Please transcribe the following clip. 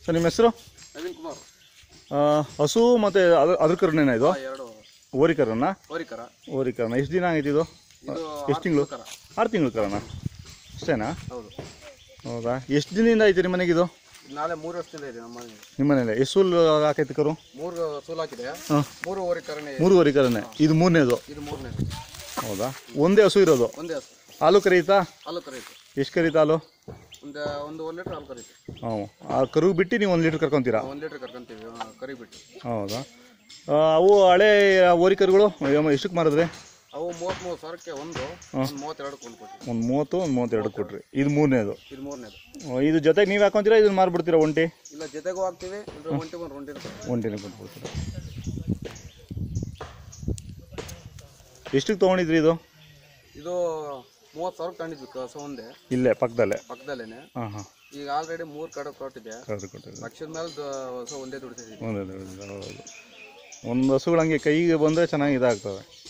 Sir ನಿಮ್ಮ ಹೆಸರು ನವೀನ್ ಕುಮಾರ್ ಆ, ಹಸು ಮತ್ತು ಅದ್ರ ಅದ್ರ ಕರುನೇನ ಇದು ಎರಡು ಓರಿ ಕರನ ಹೋರಿಕರ ಓರಿ ಕರನ ಎಷ್ಟು ದಿನ ಆಗೈತೆ ಇದು ಇದು ಎಷ್ಟು ತಿಂಗಳು ಕರ ಆರು ತಿಂಗಳು ಕರನ ಅಷ್ಟೇನಾ ಹೌದು ಹೌದಾ ಎಷ್ಟು ದಿನದಿಂದ ಐತೆ ನಿಮ್ಮ ಮನೆಗೆ ಇದು ನಾಳೆ ಮೂರು ವರ್ಷದಿಂದ ಇದೆ ನಮ್ಮ ಮನೆಗೆ ನಿಮ್ಮ ಮನೇಲಿ ಎಷ್ಟು ಸೂಲ್ ಹಾಕೈತೆ ಕರು ಮೂರು ಸೂಲ್ ಹಾಕಿದೆ ಹಾಂ ಮೂರು ಹೋರಿಕರನೇ ಇದೆ. ಮೂರು ಓರಿ ಕರನೆ ಇದು ಮೂರನೇದು ಇದು ಮೂರನೇ ಹೌದಾ ಒಂದೇ ಹಸು ಇರೋದು ಒಂದೇ ಹಸು ಹಾಲು ಕರೀತಾ ಹಾಲು ಕರೀತು ಎಷ್ಟು ಕರೀತಾ ಹಾಲು ಒಂದು ಒಂದು ಒಂದು ಲೀಟ್ರ್ ಹಾಲು ಕರೀತು ಹ್ಞೂ ಆ ಕರು ಬಿಟ್ಟು ನೀವು ಒಂದು ಲೀಟ್ರ್ ಕರ್ಕೊತೀರಾ ಒಂದು ಲೀಟ್ರ್ ಕರ್ಕೊಂತೀವಿ ಆ, ಕರಿ ಬಿಟ್ಟು ಹೌದಾ ಆ, ಅವು ಹಳೆ ಓರಿ ಕರುಗಳು ಅಯ್ಯಮ್ಮ ಎಷ್ಟಕ್ಕೆ ಮಾರಿದ್ರಿ ಅವು ಮೂವತ್ತ್ಮೂರು ಸಾವಿರಕ್ಕೆ ಒಂದು ಒಂದು ಮೂವತ್ತೆರಡು ಕೊಂಡು ಕೊಟ್ವಿ ಒಂದು ಮೂವತ್ತು ಒಂದು ಮೂವತ್ತೆರಡು ಕೊಟ್ರಿ ಇದು ಮೂರನೇದು ಇದು ಮೂರನೇದು ಇದು ಜೊತೆಗೆ ನೀವು ಹಾಕೊಂತೀರಾ ಇದನ್ನ ಮಾರ್ಬಿಡ್ತೀರಾ ಒಂಟಿ ಇಲ್ಲ ಜೊತೆಗೂ ಹಾಕ್ತೀವಿ ಇಲ್ಲದ್ರೆ ಒಂಟಿ ಒಂದು ರುಂಟಿನ ಒಂಟಿನ ಕೊಟ್ಬಿಡ್ತೀರಾ ಎಷ್ಟಕ್ಕೆ ತೊಗೊಂಡಿದ್ರಿ ಇದು ಇದು ಮೂವತ್ತು ಸಾವಿರ ತಗೊಂಡಿದ್ವಿ ಕಸ ಒಂದೇ ಇಲ್ಲೇ ಪಕ್ಕದಲ್ಲೇ ಪಕ್ಕದಲ್ಲೇನೆ ಹಾಂ ಹಾಂ ಈಗ ಆಲ್ರೆಡಿ ಮೂರು ಕಡೆ ಕೊಟ್ಟಿದೆ ಕರೆದು ಕೊಟ್ಟಿದ್ರಿ ಲಕ್ಷದ ಮೇಲೆ ದ- ಹೊಸ ಒಂದೇ ದುಡಿತಿದ್ದೀವಿ ಒಂದೇ ಹೌದು ಒಂದು ಹಸುಗಳು ಹಂಗೆ ಕೈಗೆ ಬಂದರೆ ಚೆನ್ನಾಗಿ ಇದಾಗ್ತವೆ